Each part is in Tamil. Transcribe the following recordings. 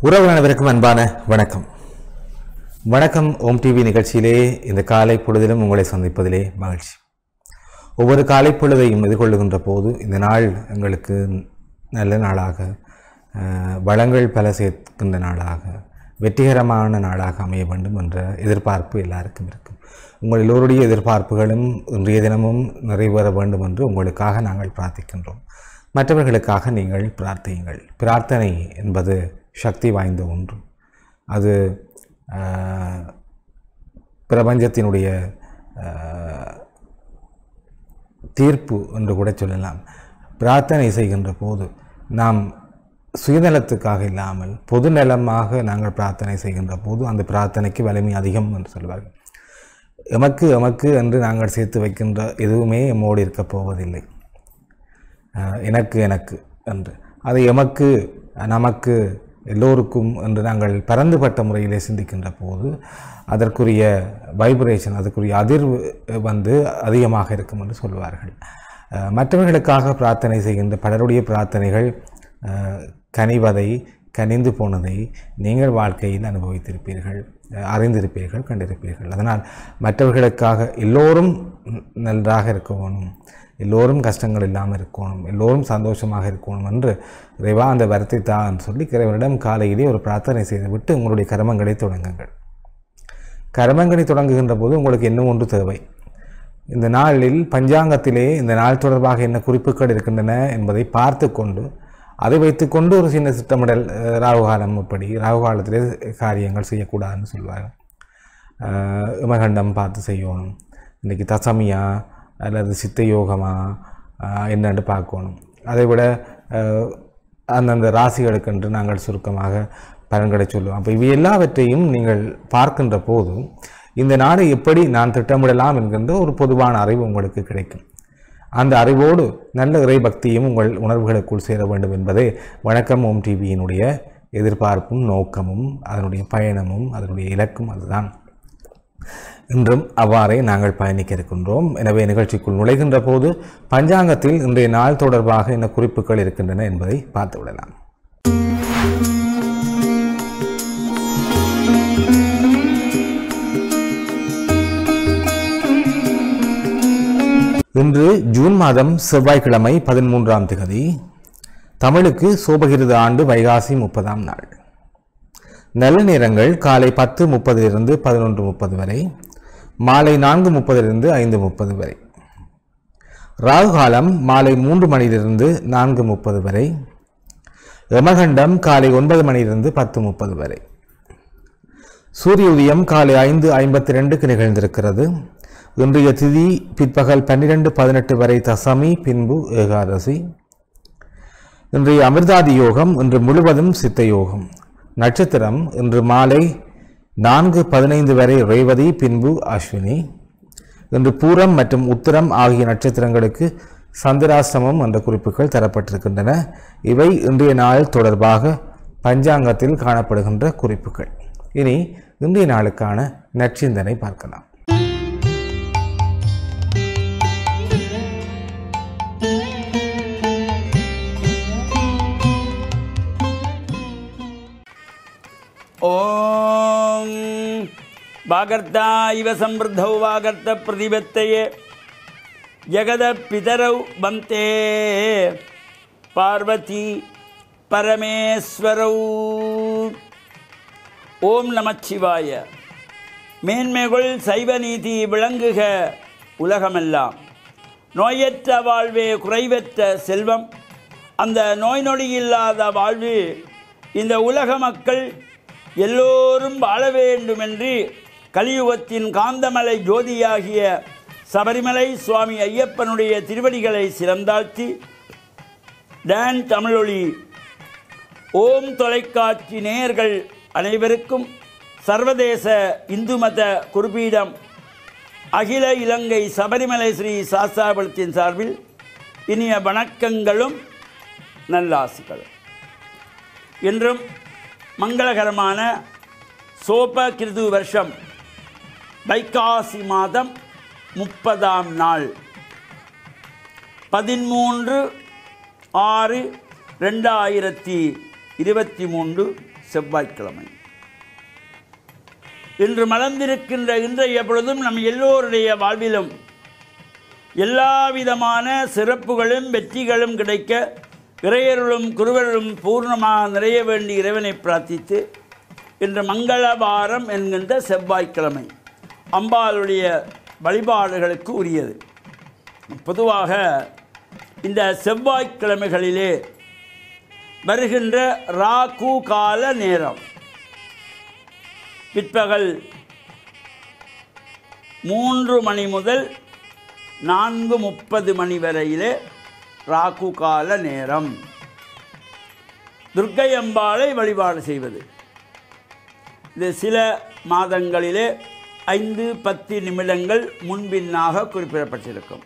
உறவுகள் அனைவருக்கும் அன்பான வணக்கம் வணக்கம் ஓம் டிவி நிகழ்ச்சியிலே இந்த காலை பொழுதிலும் உங்களை சந்திப்பதிலே மகிழ்ச்சி ஒவ்வொரு காலை பொழுதையும் எதிர்கொள்ளுகின்ற போது இந்த நாள் எங்களுக்கு நல்ல நாளாக அஹ், வளங்கள் பல சேர்க்கின்ற நாளாக வெற்றிகரமான நாளாக அமைய வேண்டும் என்ற எதிர்பார்ப்பு எல்லாருக்கும் இருக்கும் உங்கள் எல்லோருடைய எதிர்பார்ப்புகளும் இன்றைய தினமும் நிறைவேற வேண்டும் என்று உங்களுக்காக நாங்கள் பிரார்த்திக்கின்றோம் மற்றவர்களுக்காக நீங்கள் பிரார்த்தியுங்கள் பிரார்த்தனை என்பது சக்தி வாய்ந்த ஒன்று அது ஆஹ், பிரபஞ்சத்தினுடைய ஆஹ், தீர்ப்பு என்று கூட சொல்லலாம் பிரார்த்தனை செய்கின்ற போது நாம் சுயநலத்துக்காக இல்லாமல் பொதுநலமாக நாங்கள் பிரார்த்தனை செய்கின்ற போது அந்த பிரார்த்தனைக்கு வலிமை அதிகம் என்று சொல்வார்கள் எமக்கு எமக்கு என்று நாங்கள் சேர்த்து வைக்கின்ற எதுவுமே எம்மோடு இருக்கப் போவதில்லை அஹ், எனக்கு எனக்கு என்று அது எமக்கு நமக்கு எல்லோருக்கும் என்று நாங்கள் பரந்துபட்ட முறையிலே சிந்திக்கின்ற போது அதற்குரிய வைப்ரேஷன் அதற்குரிய அதிர்வு வந்து அதிகமாக இருக்கும் என்று சொல்வார்கள் அஹ், மற்றவர்களுக்காக பிரார்த்தனை செய்கின்ற பலருடைய பிரார்த்தனைகள் அஹ், கனிவதை கனிந்து போனதை நீங்கள் வாழ்க்கையில் அனுபவித்திருப்பீர்கள் அஹ், அறிந்திருப்பீர்கள் கண்டிருப்பீர்கள் அதனால் மற்றவர்களுக்காக எல்லோரும் ந- நன்றாக இருக்கணும் எல்லோரும் கஷ்டங்கள் இல்லாமல் இருக்கணும் எல்லோரும் சந்தோஷமாக இருக்கணும் என்று இறைவா அந்த வரத்தை தான் சொல்லி இறைவனிடம் காலையிலே ஒரு பிரார்த்தனை செய்துவிட்டு உங்களுடைய கர்மங்களை தொடங்குங்கள் கர்மங்களை தொடங்குகின்ற போது உங்களுக்கு என்ன ஒன்று தேவை இந்த நாளில் பஞ்சாங்கத்திலே இந்த நாள் தொடர்பாக என்ன குறிப்புகள் இருக்கின்றன என்பதை பார்த்து கொண்டு அதை வைத்துக்கொண்டு ஒரு சின்ன திட்டமிடல் அஹ், ராகு காலம் எப்படி ராகு காலத்திலே காரியங்கள் செய்யக்கூடாதுன்னு சொல்லுவார்கள் ஆஹ் இமகண்டம் பார்த்து செய்யணும் இன்றைக்கி தசமியா அல்லது சித்த யோகமா ஆஹ் என்னன்னு பார்க்கணும் அதை விட ஆஹ் அந்தந்த ராசிகளுக்கென்று நாங்கள் சுருக்கமாக பலன்களை சொல்லுவோம் அப்போ இவை எல்லாவற்றையும் நீங்கள் பார்க்கின்ற போது இந்த நாடு எப்படி நான் திட்டமிடலாம் என்கின்ற ஒரு பொதுவான அறிவு உங்களுக்கு கிடைக்கும் அந்த அறிவோடு நல்ல இறைபக்தியும் உங்கள் உணர்வுகளுக்குள் சேர வேண்டும் என்பதே வணக்கம் ஓம் டிவியினுடைய எதிர்பார்ப்பும் நோக்கமும் அதனுடைய பயணமும் அதனுடைய இலக்கும் அதுதான் இன்றும் அவ்வாறே நாங்கள் பயணிக்க இருக்கின்றோம் எனவே நிகழ்ச்சிக்குள் நுழைகின்ற போது பஞ்சாங்கத்தில் இன்றைய நாள் தொடர்பாக என்ன குறிப்புகள் இருக்கின்றன என்பதை பார்த்து விடலாம் இன்று ஜூன் மாதம் செவ்வாய்க்கிழமை பதிமூன்றாம் திகதி தமிழுக்கு சோபகிருத ஆண்டு வைகாசி முப்பதாம் நாள் நல்ல நேரங்கள் காலை பத்து முப்பதிலிருந்து பதினொன்று முப்பது வரை மாலை நான்கு முப்பதிலிருந்து ஐந்து முப்பது வரை ராகு காலம் மாலை மூன்று மணியிலிருந்து நான்கு முப்பது வரை யமகண்டம் காலை ஒன்பது மணியிலிருந்து பத்து முப்பது வரை சூரிய உதயம் காலை ஐந்து ஐம்பத்தி ரெண்டுக்கு நிகழ்ந்திருக்கிறது இன்றைய திதி பிற்பகல் பன்னிரெண்டு பதினெட்டு வரை தசமி பின்பு ஏகாதசி இன்றைய அமிர்தாதி யோகம் இன்று முழுவதும் சித்த யோகம் நட்சத்திரம் இன்று மாலை நான்கு பதினைந்து வரை ரேவதி பின்பு அஸ்வினி இன்று பூரம் மற்றும் உத்திரம் ஆகிய நட்சத்திரங்களுக்கு சந்திராசிரமம் என்ற குறிப்புகள் தரப்பட்டிருக்கின்றன இவை இன்றைய நாள் தொடர்பாக பஞ்சாங்கத்தில் காணப்படுகின்ற குறிப்புகள் இனி இன்றைய நாளுக்கான நற்சிந்தனை பார்க்கலாம் ॐ वागर्ता इव समृद्धौ वागर्तप्रतिपत्तये जगदपितरौ वन्ते பார்வதி பரமேஸ்வரௌ ஓம் நமச்சிவாய மேன்மைகள் சைவ நீதி விளங்குக உலகமெல்லாம் நோயற்ற வாழ்வே குறைவற்ற செல்வம் அந்த நோய் நொடி இல்லாத வாழ்வு இந்த உலக மக்கள் எல்லோரும் வாழ வேண்டுமென்று கலியுகத்தின் காந்தமலை ஜோதியாகிய சபரிமலை சுவாமி ஐயப்பனுடைய திருவடிகளை சிறந்தாழ்த்தி டான் தமிழொலி ஓம் தொலைக்காட்சி நேயர்கள் அனைவருக்கும் சர்வதேச இந்து மத குறிப்பீடம் அகில இலங்கை சபரிமலை ஸ்ரீ சாஸ்தாபலத்தின் சார்பில் இனிய வணக்கங்களும் நல்லாசிகளும் இன்றும் மங்களகரமான சோப கிருது வருஷம் வைகாசி மாதம் முப்பதாம் நாள் பதிமூன்று ஆறு ரெண்டாயிரத்தி இருபத்தி மூன்று செவ்வாய்க்கிழமை இன்று மலர்ந்திருக்கின்ற இன்றைய பொழுதும் நம் எல்லோருடைய வாழ்விலும் எல்லா விதமான சிறப்புகளும் வெற்றிகளும் கிடைக்க இறையருளும் குருவருளும் பூர்ணமாக நிறைய வேண்டி இறைவனை பிரார்த்தித்து இன்று மங்களவாரம் என்கின்ற செவ்வாய்க்கிழமை அம்பாளுடைய வழிபாடுகளுக்கு உரியது பொதுவாக இந்த செவ்வாய்க்கிழமைகளிலே வருகின்ற ராகு கால நேரம் பிற்பகல் மூன்று மணி முதல் நான்கு முப்பது மணி வரையிலே ராகு கால நேரம் துர்க்கை அம்பாளை வழிபாடு செய்வது இது சில மாதங்களிலே ஐந்து பத்து நிமிடங்கள் முன்பின்னாக குறிப்பிடப்பட்டிருக்கும்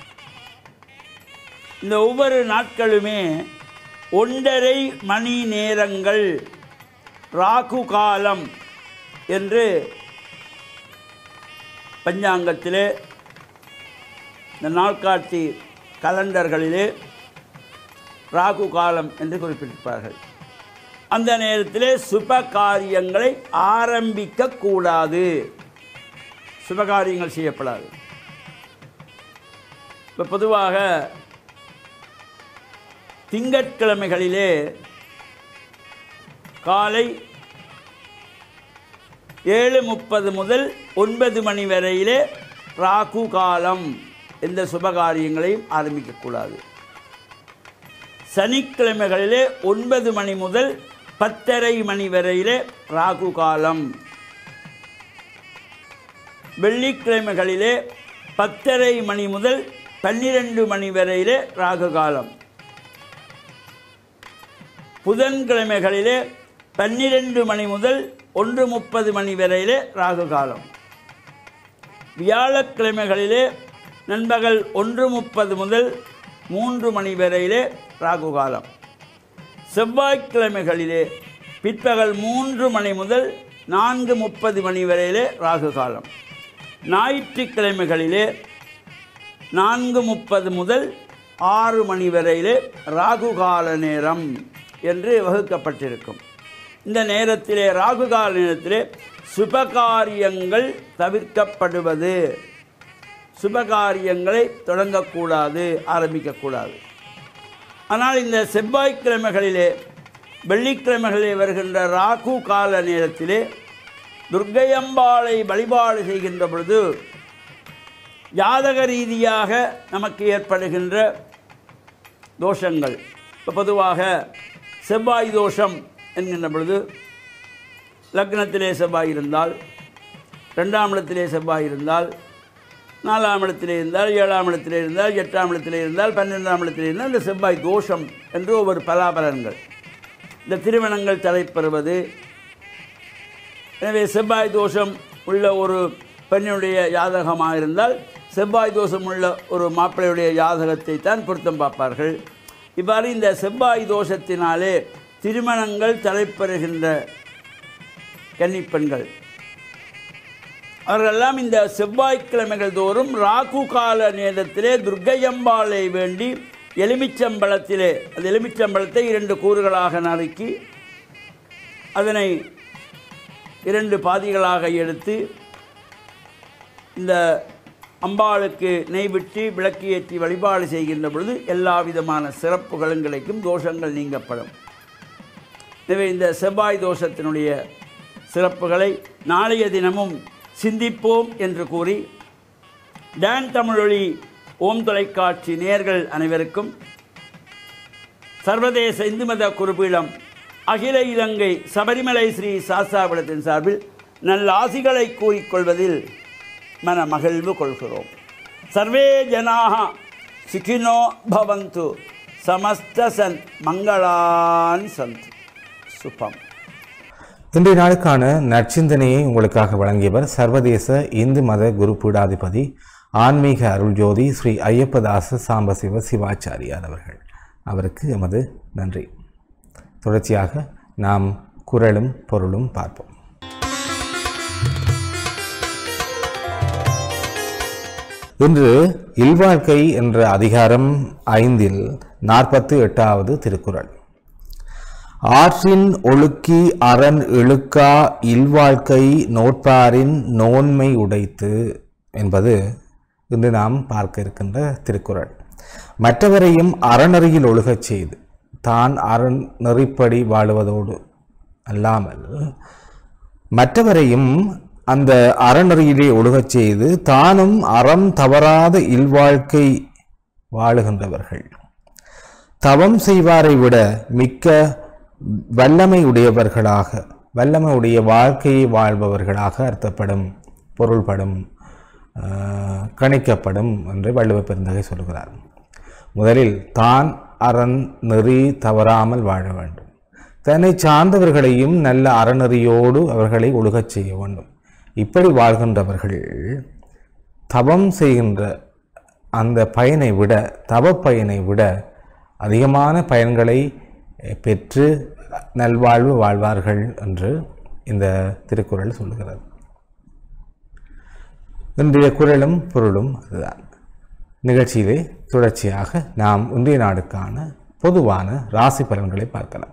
இந்த ஒவ்வொரு நாட்களுமே ஒன்றரை மணி நேரங்கள் ராகு காலம் என்று பஞ்சாங்கத்திலே இந்த நாள்காட்டி கலண்டர்களிலே ராகு காலம் என்று குறிப்பிட்டிருப்பார்கள் அந்த நேரத்திலே சுப காரியங்களை ஆரம்பிக்க கூடாது சுபகாரியங்கள் செய்யப்படாது இப்போ பொதுவாக திங்கட்கிழமைகளிலே காலை ஏழு முப்பது முதல் ஒன்பது மணி வரையிலே ராகு காலம் எந்த சுபகாரியங்களையும் ஆரம்பிக்கக்கூடாது சனிக்கிழமைகளிலே ஒன்பது மணி முதல் பத்தரை மணி வரையிலே ராகு காலம் வெள்ளிக்கிழமைகளிலே பத்தரை மணி முதல் பன்னிரண்டு மணி வரையிலே ராகு காலம் புதன்கிழமைகளிலே பன்னிரண்டு மணி முதல் ஒன்று முப்பது மணி வரையிலே ராகு காலம் வியாழக்கிழமைகளிலே நண்பகல் ஒன்று முப்பது முதல் மூன்று மணி வரையிலே ராகு காலம் செவ்வாய்க்கிழமைகளிலே பிற்பகல் மூன்று மணி முதல் நான்கு முப்பது மணி வரையிலே ராகு காலம் ஞாயிற்றுக்கிழமைகளிலே நான்கு முப்பது முதல் ஆறு மணி வரையிலே ராகு கால நேரம் என்று வகுக்கப்பட்டிருக்கும் இந்த நேரத்திலே ராகு கால நேரத்திலே சுபகாரியங்கள் தவிர்க்கப்படுவது சுபகாரியங்களை தொடங்கக்கூடாது ஆரம்பிக்கக்கூடாது ஆனால் இந்த செவ்வாய்க்கிழமைகளிலே வெள்ளிக்கிழமைகளிலே வருகின்ற ராகு கால நேரத்திலே துர்க்கையம்பாளை வழிபாடு செய்கின்ற பொழுது ஜாதக ரீதியாக நமக்கு ஏற்படுகின்ற தோஷங்கள் இப்போ பொதுவாக செவ்வாய் தோஷம் என்கின்ற பொழுது லக்னத்திலே செவ்வாய் இருந்தால் ரெண்டாம் இடத்திலே செவ்வாய் இருந்தால் நாலாம் இடத்திலே இருந்தால் ஏழாம் இடத்திலே இருந்தால் எட்டாம் இடத்திலே இருந்தால் பன்னிரெண்டாம் இடத்திலே இருந்தால் இந்த செவ்வாய் தோஷம் என்று ஒவ்வொரு பலாபலன்கள் இந்த திருமணங்கள் தலைப்பெறுவது எனவே செவ்வாய் தோஷம் உள்ள ஒரு பெண்ணுடைய ஜாதகமாக இருந்தால் செவ்வாய் தோஷம் உள்ள ஒரு மாப்பிள்ளையுடைய ஜாதகத்தை தான் பொருத்தம் பார்ப்பார்கள் இவ்வாறு இந்த செவ்வாய் தோஷத்தினாலே திருமணங்கள் தலைப்பெறுகின்ற கன்னிப்பெண்கள் அவர்களெல்லாம் இந்த செவ்வாய்க்கிழமைகள் தோறும் ராகு கால நேரத்திலே துர்க்கையம்பாளை வேண்டி எலுமிச்சம்பழத்திலே அந்த எலுமிச்சம்பழத்தை இரண்டு கூறுகளாக நறுக்கி அதனை இரண்டு பாதிகளாக எடுத்து இந்த அம்பாளுக்கு நெய் விட்டு விளக்கு ஏற்றி வழிபாடு செய்கின்ற பொழுது எல்லா விதமான சிறப்புகளும் கிடைக்கும் தோஷங்கள் நீங்கப்படும் எனவே இந்த செவ்வாய் தோஷத்தினுடைய சிறப்புகளை நாளைய தினமும் சிந்திப்போம் என்று கூறி டான் தமிழொலி ஓம் தொலைக்காட்சி நேர்கள் அனைவருக்கும் சர்வதேச இந்து மத குறிப்பீடம் அகில இலங்கை சபரிமலை ஸ்ரீ சாஸ்தாபுரத்தின் சார்பில் நல்ல ஆசிகளை கூறிக்கொள்வதில் மன மகிழ்வு கொள்கிறோம் சர்வே ஜனாக சுகினோ பவந்து சமஸ்த சன் மங்களான் சந்த் சுபம் இன்றைய நாளுக்கான நற்சிந்தனையை உங்களுக்காக வழங்கியவர் சர்வதேச இந்து மத குரு பீடாதிபதி ஆன்மீக அருள்ஜோதி ஸ்ரீ ஐயப்பதாச சாம்பசிவ சிவாச்சாரியார் அவர்கள் அவருக்கு எமது நன்றி தொடர்ச்சியாக நாம் குரலும் பொருளும் பார்ப்போம் இன்று இல்வாழ்க்கை என்ற அதிகாரம் ஐந்தில் நாற்பத்து எட்டாவது திருக்குறள் ஆற்றின் ஒழுக்கி அரண் இழுக்கா இல்வாழ்க்கை நோட்பாரின் நோன்மை உடைத்து என்பது இன்று நாம் பார்க்க இருக்கின்ற திருக்குறள் மற்றவரையும் அறநெறியில் ஒழுகச் செய்து தான் அரண் நெறிப்படி வாழுவதோடு அல்லாமல் மற்றவரையும் அந்த அறநெறியிலே ஒழுகச் செய்து தானும் அறம் தவறாத இல்வாழ்க்கை வாழுகின்றவர்கள் தவம் செய்வாரை விட மிக்க வல்லமை உடையவர்களாக வல்லமை உடைய வாழ்க்கையை வாழ்பவர்களாக அர்த்தப்படும் பொருள்படும் ஆஹ், கணிக்கப்படும் என்று வள்ளுவ பெருந்தகை சொல்கிறார் முதலில் தான் அரண் நெறி தவறாமல் வாழ வேண்டும் தன்னை சார்ந்தவர்களையும் நல்ல அறநெறியோடு அவர்களை ஒழுகச் செய்ய வேண்டும் இப்படி வாழ்கின்றவர்கள் தவம் செய்கின்ற அந்த பயனை விட தவ பயனை விட அதிகமான பயன்களை அஹ், பெற்று நல்வாழ்வு வாழ்வார்கள் என்று இந்த திருக்குறள் சொல்லுகிறது இன்றைய குரலும் பொருளும் அதுதான் நிகழ்ச்சியிலே தொடர்ச்சியாக நாம் இன்றைய நாடுக்கான பொதுவான ராசி பலன்களை பார்க்கலாம்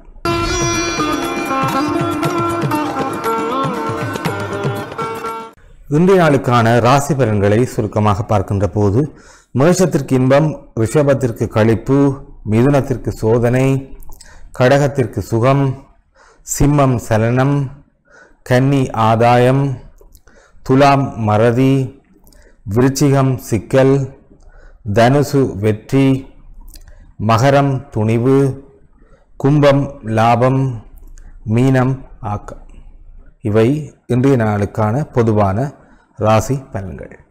இன்றைய நாளுக்கான ராசி பலன்களை சுருக்கமாக பார்க்கின்ற போது மேஷத்திற்கு இன்பம் ரிஷபத்திற்கு களிப்பு மிதுனத்திற்கு சோதனை கடகத்திற்கு சுகம் சிம்மம் சலனம் கன்னி ஆதாயம் துலாம் மறதி விருச்சிகம் சிக்கல் தனுசு வெற்றி மகரம் துணிவு கும்பம் லாபம் மீனம் ஆக்கம் இவை இன்றைய நாளுக்கான பொதுவான ராசி பலன்கள்